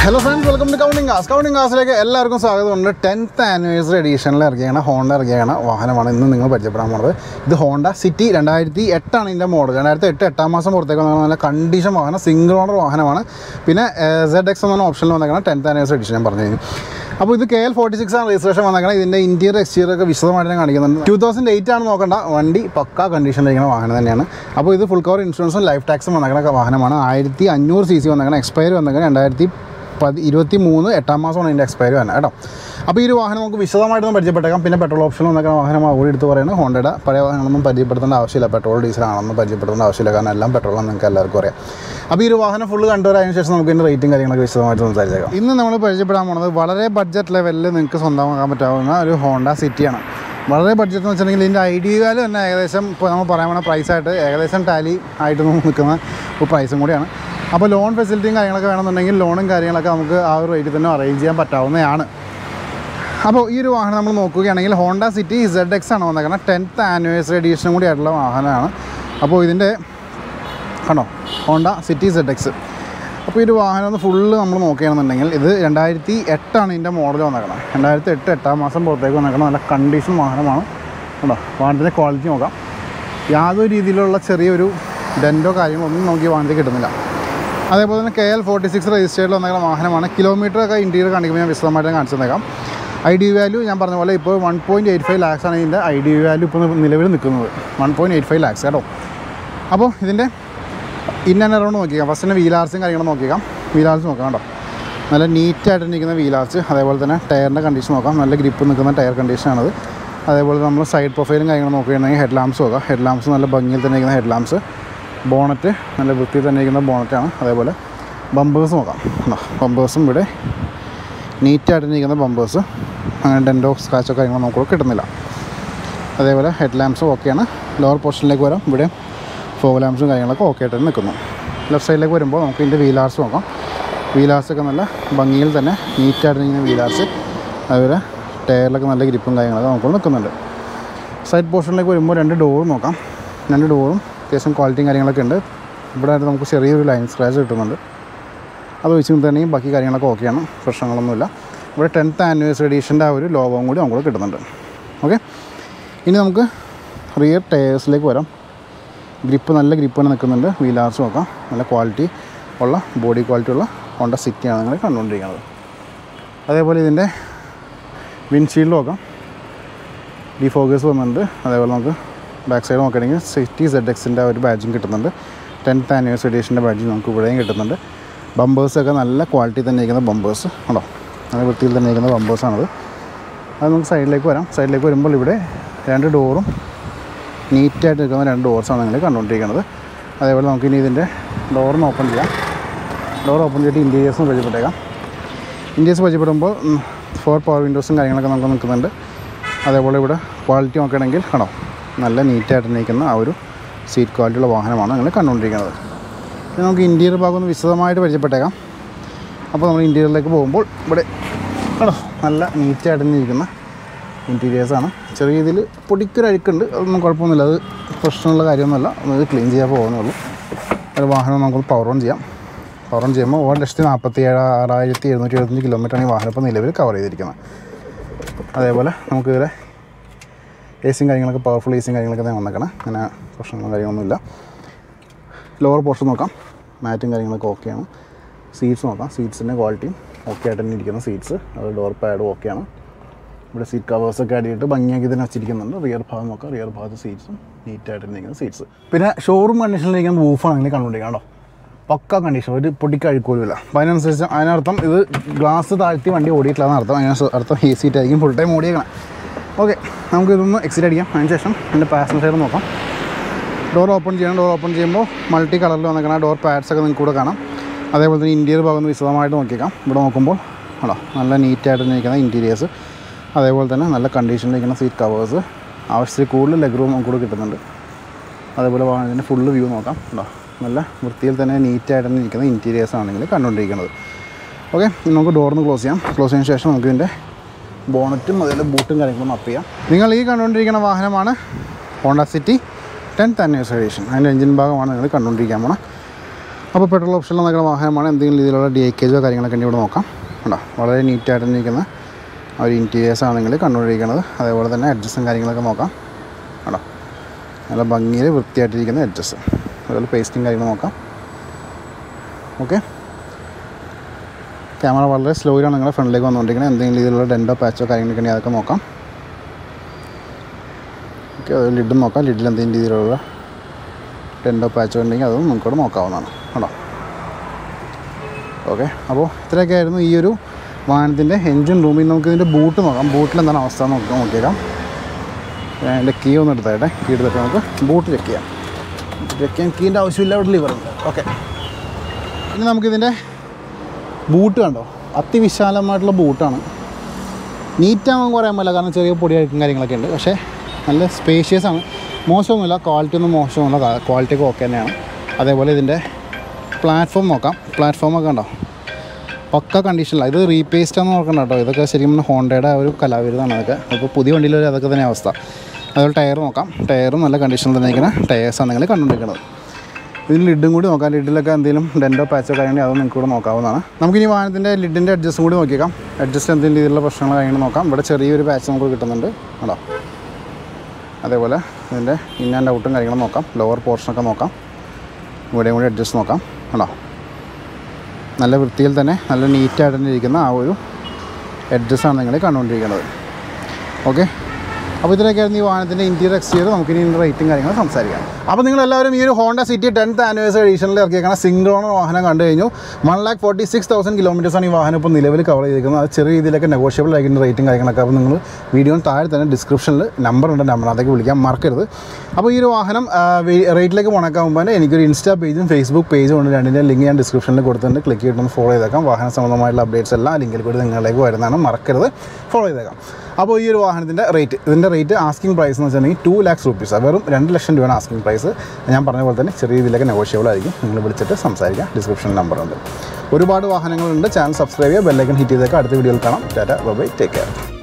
hello friends welcome to counting cars counting കാസിലേക്ക് എല്ലാവർക്കും സ്വാഗതമുണ്ട് ടെൻത്ത് ആനിവേഴ്സറി എഡീഷനിൽ ഇറക്കിയാണ് ഹോണ്ട ഇറക്കിയാണ് വാഹനമാണ് ഇന്ന് നിങ്ങൾ പരിചയപ്പെടാൻ പോണത് ഇത് ഹോണ്ട സിറ്റി രണ്ടായിരത്തി എട്ടാണ് ഇതിൻ്റെ മോഡൽ രണ്ടായിരത്തി എട്ട് എട്ടാം മാസം പുറത്തേക്ക് വന്ന നല്ല കണ്ടീഷൻ വാഹനം സിംഗിൾ ഓണർ വാഹനമാണ് പിന്നെ സെഡ് എക്സ് എന്ന ഓപ്ഷനിൽ വന്നേക്കണം ടെൻത്ത് ആനിവേഴ്സറി എഡീഷൻ ഞാൻ പറഞ്ഞു കഴിഞ്ഞു അപ്പോൾ ഇത് കെ എൽ ഫോർട്ടി സിക്സ് ആണ് രജിസ്ട്രേഷൻ വന്നേക്കണം ഇതിൻ്റെ ഇൻറ്റീരിയർ എക്സ്റ്റീരിയർ ഒക്കെ വിശദമായിട്ട് ഞാൻ കാണിക്കുന്നുണ്ട് ടൂ തൗസൻഡ് എയ്റ്റ് ആണ് നോക്കേണ്ട വണ്ടി പക്കാ കണ്ടീഷനിലിരിക്കുന്ന വാഹനം തന്നെയാണ് അപ്പോൾ ഇത് ഫുൾ കവർ ഇൻഷുറൻസും ലൈഫ് ടാക്സും വന്നേക്കുന്ന വാഹനമാണ് ആയിരത്തി അഞ്ഞൂറ് സി സി വന്നേക്കണം എക്സ്പയർ വന്നേക്കണം രണ്ടായിരത്തി പതി ഇരുപത്തി മൂന്ന് എട്ടാം മാസമാണ് ഇതിൻ്റെ എക്സ്പയറി വരുന്നത് കേട്ടോ അപ്പോൾ ഈ ഒരു വാഹനം നമുക്ക് വിശദമായിട്ടൊന്ന് പരിചയപ്പെട്ടേക്കാം പിന്നെ പെട്രോൾ ഓപ്ഷൻ വന്നേക്കുന്ന വാഹനമാണ് ഓടി എടുത്ത് പറയുന്നത് ഹോണ്ടയുടെ പഴയ വാഹനമൊന്നും പരിചയപ്പെടുത്തേണ്ട ആവശ്യമില്ല പെട്രോൾ ഡീസലാണെന്ന് പരിചയപ്പെടുത്തേണ്ട ആവശ്യമില്ല കാരണം എല്ലാം പെട്രോളാണ് നിങ്ങൾക്ക് എല്ലാവർക്കും അറിയാം അപ്പോൾ ഈ ഒരു വാഹനം ഫുള്ള് കണ്ടുവരാതിന് ശേഷം നമുക്ക് ഇതിൻ്റെ റേറ്റും കാര്യങ്ങളൊക്കെ വിശദമായിട്ട് സംസാരിച്ചേക്കാം ഇന്ന് നമ്മൾ പരിചയപ്പെടാൻ പോകുന്നത് വളരെ ബഡ്ജറ്റ് ലെവലിൽ നിങ്ങൾക്ക് സ്വന്തമാക്കാൻ പറ്റാവുന്ന ഒരു ഹോണ്ട സിറ്റിയാണ് വളരെ ബഡ്ജറ്റ് എന്ന് വെച്ചിട്ടുണ്ടെങ്കിൽ ഇതിൻ്റെ ഐഡിയ വാല്യൂ തന്നെ ഏകദേശം ഇപ്പോൾ നമ്മൾ പറയാൻ പോണ പ്രൈസായിട്ട് ഏകദേശം ടാലി ആയിട്ട് നിൽക്കുന്ന ഒരു പ്രൈസും കൂടിയാണ് അപ്പോൾ ലോൺ ഫെസിലിറ്റിയും കാര്യങ്ങളൊക്കെ വേണമെന്നുണ്ടെങ്കിൽ ലോണും കാര്യങ്ങളൊക്കെ നമുക്ക് ആ ഒരു റേറ്റിൽ തന്നെ അറേഞ്ച് ചെയ്യാൻ പറ്റാവുന്നതാണ് അപ്പോൾ ഈ ഒരു വാഹനം നമ്മൾ നോക്കുകയാണെങ്കിൽ ഹോണ്ട സിറ്റി സെഡ് എക്സ് ആണ് വന്നേക്കുന്നത് ടെൻത്ത് ആനിവേഴ്സറി എഡീഷനും കൂടി ആയിട്ടുള്ള വാഹനമാണ് അപ്പോൾ ഇതിൻ്റെ കണ്ടോ ഹോണ്ട സിറ്റി സെഡ് എക്സ് അപ്പോൾ ഈ ഒരു വാഹനം ഒന്ന് ഫുള്ള് നമ്മൾ നോക്കുകയാണെന്നുണ്ടെങ്കിൽ ഇത് രണ്ടായിരത്തി എട്ടാണ് ഇതിൻ്റെ മോഡൽ വന്നേക്കണം രണ്ടായിരത്തി എട്ട് എട്ടാം മാസം പുറത്തേക്ക് വന്നേക്കണം നല്ല കണ്ടീഷൻ വാഹനമാണ് കണ്ടോ വാഹനത്തിൻ്റെ ക്വാളിറ്റി നോക്കാം യാതൊരു രീതിയിലുള്ള ചെറിയൊരു ഡെൻറ്റോ കാര്യങ്ങളോ ഒന്നും നോക്കി വാഹനത്തിൽ കിട്ടുന്നില്ല അതേപോലെ തന്നെ കെ എൽ ഫോർട്ടി സിക്സ് രജിസ്റ്റേർഡിൽ വന്നേക്കുന്ന വാഹനമാണ് കിലോമീറ്റർ ഒക്കെ ഇൻറ്റീരിയർ കാണിക്കുമ്പോൾ ഞാൻ വിശദമായിട്ട് ഞാൻ കാണിച്ചു തന്നേക്കാം ഐ ഡി വാല്യൂ ഞാൻ പറഞ്ഞ പോലെ ഇപ്പോൾ one point eight five lakhs ആണ് ഇതിൻ്റെ ഐ ഡി വാല്യൂ ഇപ്പോൾ നിലവിൽ നിൽക്കുന്നത് one point eight five lakhs കേട്ടോ അപ്പോൾ ഇതിൻ്റെ ഇൻ ആൻഡ് അറൗണ്ട് നോക്കിക്കാം ഫസ്റ്റ് തന്നെ വീലാർസും കാര്യങ്ങളും നോക്കിക്കാം വീലാർസ് നോക്കാം കേട്ടോ നല്ല നീറ്റായിട്ട് നിൽക്കുന്ന വീലാർച്ച് അതേപോലെ തന്നെ ടയറിൻ്റെ കണ്ടീഷൻ നോക്കാം നല്ല ഗ്രിപ്പ് നിൽക്കുന്ന ടയർ കണ്ടീഷനാണത് അതേപോലെ നമ്മൾ സൈഡ് പ്രൊഫൈലും കാര്യങ്ങളും നോക്കുകയാണെങ്കിൽ ഹെഡ് ലാംപ്സ് നോക്കാം ഹെഡ് ലാംപ്സ് നല്ല ഭംഗിയിൽ തന്നെ ഇരിക്കുന്ന ഹെഡ് ലാംപ്സ് ബോണറ്റ് നല്ല വൃത്തിയിൽ തന്നെ ഇരിക്കുന്ന ബോണറ്റാണ് അതേപോലെ ബമ്പേഴ്സ് നോക്കാം ബമ്പേഴ്സും ഇവിടെ നീറ്റായിട്ട് നിൽക്കുന്ന ബമ്പേഴ്സ് അങ്ങനെ ഡെൻഡോ സ്ക്രാച്ചോ കാര്യങ്ങളോ നമുക്ക് കിട്ടുന്നില്ല അതേപോലെ ഹെഡ് ലാംപ്സും ഓക്കെയാണ് ലോവർ പോർഷനിലേക്ക് വരാം ഇവിടെ ഫോഗ് ലാംപ്സും കാര്യങ്ങളൊക്കെ ഓക്കെ ആയിട്ട് തന്നെ നിൽക്കുന്നു ലെഫ്റ്റ് സൈഡിലേക്ക് വരുമ്പോൾ നമുക്ക് ഇതിൻ്റെ വീലാർസ് നോക്കാം വീലാർസൊക്കെ നല്ല ഭംഗിയിൽ തന്നെ നീറ്റായിട്ട് നിൽക്കുന്ന വീലാർസ് അതുപോലെ ടയറിലൊക്കെ നല്ല ഗ്രിപ്പും കാര്യങ്ങളൊക്കെ നമുക്ക് നിൽക്കുന്നുണ്ട് സൈഡ് പോർഷനിലേക്ക് വരുമ്പോൾ രണ്ട് ഡോറും നോക്കാം രണ്ട് ഡോറും അത്യാവശ്യം ക്വാളിറ്റിയും കാര്യങ്ങളൊക്കെ ഉണ്ട് ഇവിടെ ആയിട്ട് നമുക്ക് ചെറിയൊരു ലൈൻ സ്ക്രാച്ച് കിട്ടുന്നുണ്ട് അത് വെച്ച് തന്നെ ബാക്കി കാര്യങ്ങളൊക്കെ ഓക്കെയാണ് പ്രശ്നങ്ങളൊന്നുമില്ല ഇവിടെ ടെൻത്ത് ആനിവേഴ്സറി എഡീഷൻ്റെ ആ ഒരു ലോഗവും കൂടി നമുക്ക് കിട്ടുന്നുണ്ട് ഓക്കെ ഇനി നമുക്ക് റിയർ ടയേഴ്സിലേക്ക് വരാം ഗ്രിപ്പ് നല്ല ഗ്രിപ്പ് തന്നെ നിൽക്കുന്നുണ്ട് വീലാർസ് നോക്കാം നല്ല ക്വാളിറ്റി ഉള്ള ബോഡി ക്വാളിറ്റി ഉള്ള ഹോണ്ട സിറ്റിയാണ് നിങ്ങൾ കണ്ടുകൊണ്ടിരിക്കുന്നത് അതേപോലെ ഇതിൻ്റെ വിൻഷീൽഡ് നോക്കാം ഡിഫോക്കേഴ്സ് വന്നിട്ടുണ്ട് അതേപോലെ നമുക്ക് ബാക്ക് സൈഡ് നോക്കുകയാണെങ്കിൽ സിറ്റി സെഡ് എക്സിൻ്റെ ഒരു ബാഡ്ജും കിട്ടുന്നുണ്ട് ടെൻത്ത് ആനിവേഴ്സറി എഡീഷൻ്റെ ബാഡ്ജ് നമുക്ക് ഇവിടെയും കിട്ടുന്നുണ്ട് ബമ്പേഴ്സൊക്കെ നല്ല ക്വാളിറ്റി തന്നെ ഇരിക്കുന്ന ബമ്പേഴ്സ് ഉണ്ടോ നല്ല വൃത്തിയിൽ തന്നെ ഇരിക്കുന്ന ബമ്പേഴ്സാണത് അത് നമുക്ക് സൈഡിലേക്ക് വരാം സൈഡിലേക്ക് വരുമ്പോൾ ഇവിടെ രണ്ട് ഡോറും നീറ്റായിട്ട് നിൽക്കുന്ന രണ്ട് ഡോർസാണ് നിങ്ങൾ കണ്ടുകൊണ്ടിരിക്കുന്നത് അതേപോലെ നമുക്ക് ഇനി ഇതിൻ്റെ ഡോറിന് ഓപ്പൺ ചെയ്യാം ഡോർ ഓപ്പൺ ചെയ്തിട്ട് ഇൻറ്റീരിയേഴ്സും പരിചയപ്പെട്ടേക്കാം ഇൻറ്റീരിയേഴ്സ് പരിചയപ്പെടുമ്പോൾ ഫോർ പവർ വിൻഡോസും കാര്യങ്ങളൊക്കെ നമുക്ക് നിൽക്കുന്നുണ്ട് അതേപോലെ ഇവിടെ ക്വാളിറ്റി നോക്കുകയാണെങ്കിൽ കണ്ടോ നല്ല നീറ്റായിട്ട് നിൽക്കുന്ന ആ ഒരു സീറ്റ് ക്വാളിറ്റിയുള്ള വാഹനമാണ് നിങ്ങൾ കണ്ടുകൊണ്ടിരിക്കുന്നത് ഇനി നമുക്ക് ഇൻറ്റീരിയർ ഭാഗം ഒന്ന് വിശദമായിട്ട് പരിചയപ്പെട്ടേക്കാം അപ്പോൾ നമ്മൾ ഇൻറ്റീരിയറിലേക്ക് പോകുമ്പോൾ ഇവിടെ കണ്ടോ നല്ല നീറ്റായിട്ട് തന്നെ ഇരിക്കുന്ന ഇൻറ്റീരിയേഴ്സാണ് ചെറിയ രീതിയിൽ പൊടിക്കൊരു അഴുക്കുണ്ട് അതൊന്നും കുഴപ്പമൊന്നുമില്ല അത് പ്രശ്നമുള്ള കാര്യമൊന്നുമല്ല അത് ക്ലീൻ ചെയ്യാൻ പോകുന്നുള്ളൂ ഒരു വാഹനം നമുക്ക് പവർ ഓൺ ചെയ്യാം പവർ ഓൺ ചെയ്യുമ്പോൾ ഒരു ലക്ഷത്തി നാൽപ്പത്തി ഏഴ് ആറായിരത്തി എഴുന്നൂറ്റി എഴുപത്തഞ്ച് കിലോമീറ്ററാണ് ഈ വാഹനം ഇപ്പോൾ നിലവിൽ കവർ ചെയ്തിരിക്കുന്നത് അതേപോലെ നമുക്ക് ഇതിലെ എ സിയും കാര്യങ്ങളൊക്കെ പവർഫുൾ എ സിയും കാര്യങ്ങളൊക്കെ തന്നെ വന്നേക്കണം അങ്ങനെ പ്രശ്നങ്ങളും കാര്യങ്ങളൊന്നുമില്ല ലോവർ പോർഷൻ നോക്കാം മാറ്റും കാര്യങ്ങളൊക്കെ ഓക്കെയാണ് സീറ്റ്സ് നോക്കാം സീറ്റ്സിൻ്റെ ക്വാളിറ്റിയും ഓക്കെ ആയിട്ട് തന്നെ ഇരിക്കുന്ന സീറ്റ്സ് അത് ഡോർ പാഡും ഓക്കെയാണ് ഇവിടെ സീറ്റ് കവേഴ്സൊക്കെ അടിയിട്ട് ഭംഗിയാക്കി തന്നെ വെച്ചിരിക്കുന്നുണ്ട് റിയർ ഭാഗം നോക്കാം റിയർ ഭാഗത്ത് സീറ്റ്സും നീറ്റായിട്ട് തന്നെ ഇരിക്കുന്ന സീറ്റ്സ് പിന്നെ ഷോറൂം കണ്ടീഷനിലിരിക്കുന്ന റൂഫാണ് നിങ്ങൾ കണ്ടുകൊണ്ടിരിക്കണം കേട്ടോ പക്ക കണ്ടീഷൻ ഒരു പൊടിക്ക് അഴുക്കോലുമില്ല അപ്പോൾ അതിനനുസരിച്ച് അതിനർത്ഥം ഇത് ഗ്ലാസ് താഴ്ത്തി വണ്ടി ഓടിയിട്ടില്ലെന്ന് അർത്ഥം അതിന് അർത്ഥം എ സീറ്റ് ആയിരിക്കും ഫുൾ ടൈം ഓടിയേക്കണം ഓക്കെ നമുക്ക് ഇതൊന്ന് എക്സിറ്റ് അടിക്കാം അതിന് ശേഷം എൻ്റെ പാസഞ്ചർ സൈഡ് നോക്കാം ഡോർ ഓപ്പൺ ചെയ്യണം ഡോർ ഓപ്പൺ ചെയ്യുമ്പോൾ മൾട്ടി കളറിൽ വന്നിരിക്കണം ഡോർ പാഡ്സ് ഒക്കെ നിങ്ങൾക്ക് കൂടെ കാണാം അതേപോലെ തന്നെ ഇൻറ്റീരിയർ ഭാഗം ഒന്ന് വിശദമായിട്ട് നോക്കിയേക്കാം ഇവിടെ നോക്കുമ്പോൾ ആണോ നല്ല നീറ്റായിട്ട് നിൽക്കുന്ന ഇൻറ്റീരിയേഴ്സ് അതേപോലെ തന്നെ നല്ല കണ്ടീഷനിൽ നിൽക്കുന്ന സീറ്റ് കവേഴ്സ് ആവശ്യത്തിൽ കൂടുതൽ ലെഗ് റൂം കൂടെ കിട്ടുന്നുണ്ട് അതേപോലെ വാഹനത്തിൻ്റെ ഫുള്ള് വ്യൂ നോക്കാം ഉണ്ടോ നല്ല വൃത്തിയിൽ തന്നെ നീറ്റായിട്ട് തന്നെ നിൽക്കുന്ന ഇൻറ്റീരിയേഴ്സ് ആണെങ്കിൽ കണ്ടുകൊണ്ടിരിക്കുന്നത് ഓക്കെ ഇനി നമുക്ക് ഡോറിന്ന് ക്ലോസ് ചെയ്യാം ക്ലോസ് ചെയ്തതിന് ശേഷം നമുക്ക് ഇതിൻ്റെ ബോണറ്റും അതുപോലെ ബൂട്ടും കാര്യങ്ങളും അപ്പ് ചെയ്യാം നിങ്ങൾ ഈ കണ്ടുകൊണ്ടിരിക്കുന്ന വാഹനമാണ് Honda City tenth anniversary edition അതിൻ്റെ എഞ്ചിൻ ഭാഗമാണ് നിങ്ങൾ കണ്ടുകൊണ്ടിരിക്കാൻ പോണത് അപ്പോൾ പെട്രോൾ ഓപ്ഷനിൽ നടക്കുന്ന വാഹനമാണ് എന്തെങ്കിലും രീതിയിലുള്ള ഡി കേജോ കാര്യങ്ങളൊക്കെ ഉണ്ട് ഇവിടെ നോക്കാം ഉണ്ടോ വളരെ നീറ്റായിട്ട് തന്നെ ഇരിക്കുന്ന ആ ഒരു ഇൻറ്റീരിയേഴ്സ് ആണ് നിങ്ങൾ കണ്ടുകൊണ്ടിരിക്കുന്നത് അതേപോലെ തന്നെ അഡ്ജസ്റ്റും കാര്യങ്ങളൊക്കെ നോക്കാം ഉണ്ടോ നല്ല ഭംഗിയിൽ വൃത്തിയായിട്ടിരിക്കുന്ന അഡ്ജസ്റ്റ് അതുപോലെ പേസ്റ്റും കാര്യങ്ങൾ നോക്കാം ഓക്കെ ക്യാമറ വളരെ സ്ലോയിലാണ് നിങ്ങളുടെ ഫ്രണ്ടിലേക്ക് വന്നുകൊണ്ടിരിക്കുന്നത് എന്തെങ്കിലും രീതിയിലുള്ള ഡെൻഡോ പാച്ചോ കാര്യങ്ങളൊക്കെ ഉണ്ടെങ്കിൽ അതൊക്കെ നോക്കാം ഓക്കെ അത് ലിഡും നോക്കാം ലിഡിൽ എന്തെങ്കിലും രീതിയിലുള്ള ഡെൻഡോ പാച്ചോ ഉണ്ടെങ്കിൽ അതും നമുക്കവിടെ നോക്കാവുന്നതാണ് കേട്ടോ ഓക്കെ അപ്പോൾ ഇത്രയൊക്കെ ആയിരുന്നു ഈ ഒരു വാഹനത്തിൻ്റെ എൻജിൻ റൂമിൽ നമുക്ക് ഇതിൻ്റെ ബൂട്ട് നോക്കാം ബൂട്ടിൽ എന്താണ് അവസ്ഥ എന്ന് നോക്കാം നോക്കിയേക്കാം എൻ്റെ കീ ഒന്ന് എടുത്തായിട്ടെ കീ എടുത്തിട്ട് നമുക്ക് ബൂട്ട് ചെക്ക് ചെയ്യാം ചെക്ക് ചെയ്യാൻ കീൻ്റെ ആവശ്യമില്ല അവിടെ ലിവർ ഉണ്ട് ഓക്കെ ഇനി നമുക്കിതിൻ്റെ ബൂട്ട് കണ്ടോ അതിവിശാലമായിട്ടുള്ള ബൂട്ടാണ് നീറ്റാണെന്ന് പറയാൻ പറ്റില്ല കാരണം ചെറിയ പൊടിയായിട്ടും കാര്യങ്ങളൊക്കെ ഉണ്ട് പക്ഷേ നല്ല സ്പേഷ്യസ് ആണ് മോശമൊന്നുമില്ല ക്വാളിറ്റി ഒന്നും മോശമൊന്നുമില്ല ക്വാളിറ്റി ഒക്കെ ഓക്കെ തന്നെയാണ് അതേപോലെ ഇതിൻ്റെ പ്ലാറ്റ്ഫോം നോക്കാം പ്ലാറ്റ്ഫോമൊക്കെ ഉണ്ടോ പക്ക കണ്ടീഷനിലാണ് ഇത് റീപേസ്റ്റ് ആണെന്ന് നോക്കണ്ട കേട്ടോ ഇതൊക്കെ ശരിക്കും പറഞ്ഞാൽ ഹോണ്ടയുടെ ഒരു കലാവിരുതാണ് അതൊക്കെ അപ്പോൾ പുതിയ വണ്ടിയിൽ അതൊക്കെ തന്നെ അവസ്ഥ അതുപോലെ ടയർ നോക്കാം ടയറും നല്ല കണ്ടീഷനിൽ തന്നെ ഇരിക്കുന്ന ടയേഴ്സാണ് നിങ്ങൾ കണ്ടുകൊണ്ടിരിക്കുന്നത് ഇതിന് ലിഡും കൂടി നോക്കാം ലിഡിലൊക്കെ എന്തെങ്കിലും ഡെൻറ്റോ പാച്ചോ കാര്യങ്ങൾ അത് നിങ്ങൾക്ക് കൂടെ നോക്കാവുന്നതാണ് നമുക്കിനി വാഹനത്തിൻ്റെ ലിഡിൻ്റെ അഡ്ജസ്റ്റും കൂടി നോക്കിയേക്കാം അഡ്ജസ്റ്റ് എന്തെങ്കിലും രീതിയിലുള്ള പ്രശ്നങ്ങൾ കാര്യങ്ങൾ നോക്കാം ഇവിടെ ചെറിയൊരു പാച്ച് നമുക്ക് കിട്ടുന്നുണ്ട് കേട്ടോ അതേപോലെ ഇതിൻ്റെ ഇൻ ആൻഡ് ഔട്ടും കാര്യങ്ങളും നോക്കാം ലോവർ പോർഷനൊക്കെ നോക്കാം ഇവിടെയും കൂടി അഡ്ജസ്റ്റ് നോക്കാം കേട്ടോ നല്ല വൃത്തിയിൽ തന്നെ നല്ല നീറ്റായിട്ട് തന്നെ ഇരിക്കുന്ന ആ ഒരു അഡ്ജസ്റ്റാണ് നിങ്ങൾ കണ്ടുകൊണ്ടിരിക്കുന്നത് ഓക്കെ അപ്പോൾ ഇതിലൊക്കെയായിരുന്നു ഈ വാഹനത്തിൻ്റെ ഇൻറ്റീരിയർ എക്സ്റ്റീരിയർ നമുക്കിനി ഇതിൻ്റെ റേറ്റും കാര്യങ്ങളും സംസാരിക്കാം അപ്പോൾ നിങ്ങൾ എല്ലാവരും ഈ ഒരു ഹോണ്ട സിറ്റി ടെൻത്ത് ആനിവേഴ്സറി എഡീഷനിൽ ഇറക്കിയേക്കുന്ന സിംഗിൾ ഓണർ വാഹനം കണ്ടു കഴിഞ്ഞു one lakh forty six thousand കിലോമീറ്റേഴ്സാണ് ഈ വാഹനം ഇപ്പോൾ നിലവിൽ കവർ ചെയ്തിരിക്കുന്നത് അത് ചെറിയ രീതിയിലൊക്കെ നെഗോഷ്യബിൾ ആയിരിക്കുന്ന റേറ്റും കാര്യങ്ങളൊക്കെ അപ്പോൾ നിങ്ങൾ വീഡിയോന് താഴെ തന്നെ ഡിസ്ക്രിപ്ഷനിൽ നമ്പർ ഉണ്ട് നമ്പർ അതൊക്കെ വിളിക്കാൻ മറക്കരുത് അപ്പോൾ ഈ ഒരു വാഹനം റേറ്റിലേക്ക് പോണക്കാകുമ്പോൾ എനിക്കൊരു ഇൻസ്റ്റാ പേജും ഫേസ്ബുക്ക് പേജും ഉണ്ട് രണ്ടിൻ്റെ ലിങ്ക് ഞാൻ ഡിസ്ക്രിപ്ഷനിൽ കൊടുത്തിട്ടുണ്ട് ക്ലിക്ക് ചെയ്തിട്ടൊന്ന് ഫോളോ ചെയ്തേക്കാം വാഹന സംബന്ധമായിട്ടുള്ള അപ്ഡേറ്റ്സ് എല്ലാം ലിങ്കിൽ കൂടി നിങ്ങളിലേക്ക് വരുന്നതാണ് മറക്കരുത് ഫോളോ ചെയ്തേക്കാം അപ്പോൾ ഈ ഒരു വാഹനത്തിൻ്റെ റേറ്റ് ഇതിൻ്റെ റേറ്റ് ആസ്കിംഗ് പ്രൈസ് എന്ന് വെച്ചിട്ടുണ്ടെങ്കിൽ ടു ലാക്സ് റുപ്പീസ് വെറും രണ്ട് ലക്ഷം രൂപയാണ് ആസ്കിംഗ് പ്രൈസ് ഞാൻ പറഞ്ഞ പോലെ തന്നെ ചെറിയ രീതിയിലൊക്കെ നെഗോഷ്യബിൾ ആയിരിക്കും നിങ്ങൾ വിളിച്ചിട്ട് സംസാരിക്കാം ഡിസ്ക്രിപ്ഷൻ നമ്പറുണ്ട് ഒരുപാട് വാഹനങ്ങളുണ്ട് ചാനൽ സബ്സ്ക്രൈബ് ചെയ്യുക ബെല്ലൈക്കൻ ഹിറ്റ് ചെയ്തേക്കാം അടുത്ത വീഡിയോയിൽ കാണാം ടാറ്റ ബൈ ടേക്ക് കെയർ